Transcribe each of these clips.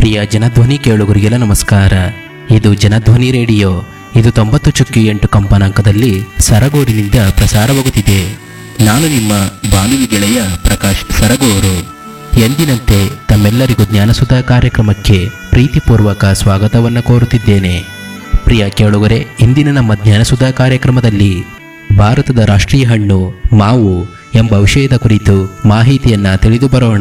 ಪ್ರಿಯ ಜನಧ್ವನಿ ಕೇಳುಗರಿಗೆಲ್ಲ ನಮಸ್ಕಾರ ಇದು ಜನಧ್ವನಿ ರೇಡಿಯೋ ಇದು ತೊಂಬತ್ತು ಚುಕ್ಕಿ ಎಂಟು ಕಂಪನಾಂಕದಲ್ಲಿ ಸರಗೂರಿನಿಂದ ಪ್ರಸಾರವಾಗುತ್ತಿದೆ ನಾನು ನಿಮ್ಮ ಬಾನುಲಿ ಗೆಳೆಯ ಪ್ರಕಾಶ್ ಸರಗೂರು ಎಂದಿನಂತೆ ತಮ್ಮೆಲ್ಲರಿಗೂ ಜ್ಞಾನಸುಧಾ ಕಾರ್ಯಕ್ರಮಕ್ಕೆ ಪ್ರೀತಿಪೂರ್ವಕ ಸ್ವಾಗತವನ್ನು ಕೋರುತ್ತಿದ್ದೇನೆ ಪ್ರಿಯ ಕೇಳುಗರೆ ಇಂದಿನ ನಮ್ಮ ಜ್ಞಾನಸುಧಾ ಕಾರ್ಯಕ್ರಮದಲ್ಲಿ ಭಾರತದ ರಾಷ್ಟ್ರೀಯ ಹಣ್ಣು ಮಾವು ಎಂಬ ವಿಷಯದ ಕುರಿತು ಮಾಹಿತಿಯನ್ನ ತಿಳಿದು ಬರೋಣ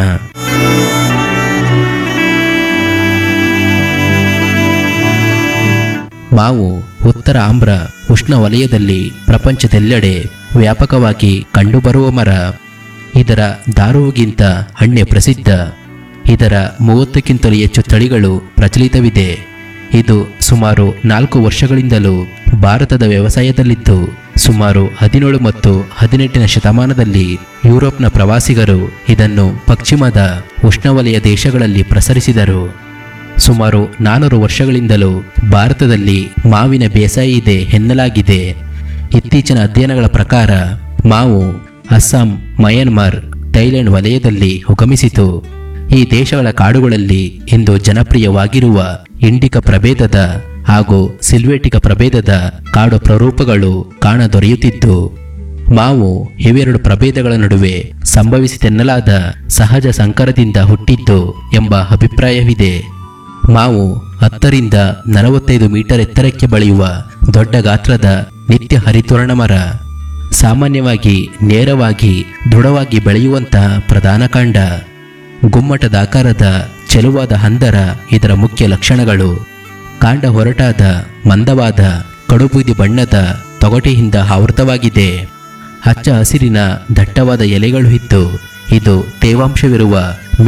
ಮಾವು ಉತ್ತರ ಆಮ್ರ ಉಷ್ಣವಲಯದಲ್ಲಿ ಪ್ರಪಂಚದೆಲ್ಲೆಡೆ ವ್ಯಾಪಕವಾಗಿ ಕಂಡುಬರುವ ಮರ ಇದರ ದಾರುವುಗಿಂತ ಹಣ್ಣೆ ಪ್ರಸಿದ್ಧ ಇದರ ಮೂವತ್ತಕ್ಕಿಂತಲೂ ಹೆಚ್ಚು ತಳಿಗಳು ಪ್ರಚಲಿತವಿದೆ ಇದು ಸುಮಾರು ನಾಲ್ಕು ವರ್ಷಗಳಿಂದಲೂ ಭಾರತದ ವ್ಯವಸಾಯದಲ್ಲಿದ್ದು ಸುಮಾರು ಹದಿನೇಳು ಮತ್ತು ಹದಿನೆಂಟನೇ ಶತಮಾನದಲ್ಲಿ ಯುರೋಪ್ನ ಪ್ರವಾಸಿಗರು ಇದನ್ನು ಪಶ್ಚಿಮದ ಉಷ್ಣವಲಯ ದೇಶಗಳಲ್ಲಿ ಪ್ರಸರಿಸಿದರು ಸುಮಾರು ನಾನೂರು ವರ್ಷಗಳಿಂದಲೂ ಭಾರತದಲ್ಲಿ ಮಾವಿನ ಬೇಸಾಯ ಇದೆ ಎನ್ನಲಾಗಿದೆ ಇತ್ತೀಚಿನ ಅಧ್ಯಯನಗಳ ಪ್ರಕಾರ ಮಾವು ಅಸ್ಸಾಂ ಮಯನ್ಮಾರ್ ಥೈಲ್ಯಾಂಡ್ ವಲಯದಲ್ಲಿ ಉಗಮಿಸಿತು ಈ ದೇಶಗಳ ಕಾಡುಗಳಲ್ಲಿ ಇಂದು ಜನಪ್ರಿಯವಾಗಿರುವ ಇಂಡಿಕ ಪ್ರಭೇದದ ಹಾಗೂ ಸಿಲ್ವೇಟಿಕ ಪ್ರಭೇದದ ಕಾಡು ಪ್ರರೂಪಗಳು ಕಾಣದೊರೆಯುತ್ತಿದ್ದು ಮಾವು ಇವೆರಡು ಪ್ರಭೇದಗಳ ನಡುವೆ ಸಂಭವಿಸಿತೆನ್ನಲಾದ ಸಹಜ ಸಂಕರದಿಂದ ಹುಟ್ಟಿದ್ದು ಎಂಬ ಅಭಿಪ್ರಾಯವಿದೆ ಮಾವು ಹತ್ತರಿಂದ ನಲವತ್ತೈದು ಮೀಟರ್ ಎತ್ತರಕ್ಕೆ ಬೆಳೆಯುವ ದೊಡ್ಡ ಗಾತ್ರದ ನಿತ್ಯ ಹರಿತೋರಣ ಮರ ಸಾಮಾನ್ಯವಾಗಿ ನೇರವಾಗಿ ದೃಢವಾಗಿ ಬೆಳೆಯುವಂತಹ ಪ್ರಧಾನ ಕಾಂಡ ಗುಮ್ಮಟದಾಕಾರದ ಚೆಲುವಾದ ಹಂದರ ಇದರ ಮುಖ್ಯ ಲಕ್ಷಣಗಳು ಕಾಂಡ ಹೊರಟಾದ ಮಂದವಾದ ಕಡುಬೂದಿ ಬಣ್ಣದ ತೊಗಟೆಯಿಂದ ಆವೃತವಾಗಿದೆ ಹಚ್ಚ ಹಸಿರಿನ ದಟ್ಟವಾದ ಎಲೆಗಳು ಇದ್ದು ಇದು ತೇವಾಂಶವಿರುವ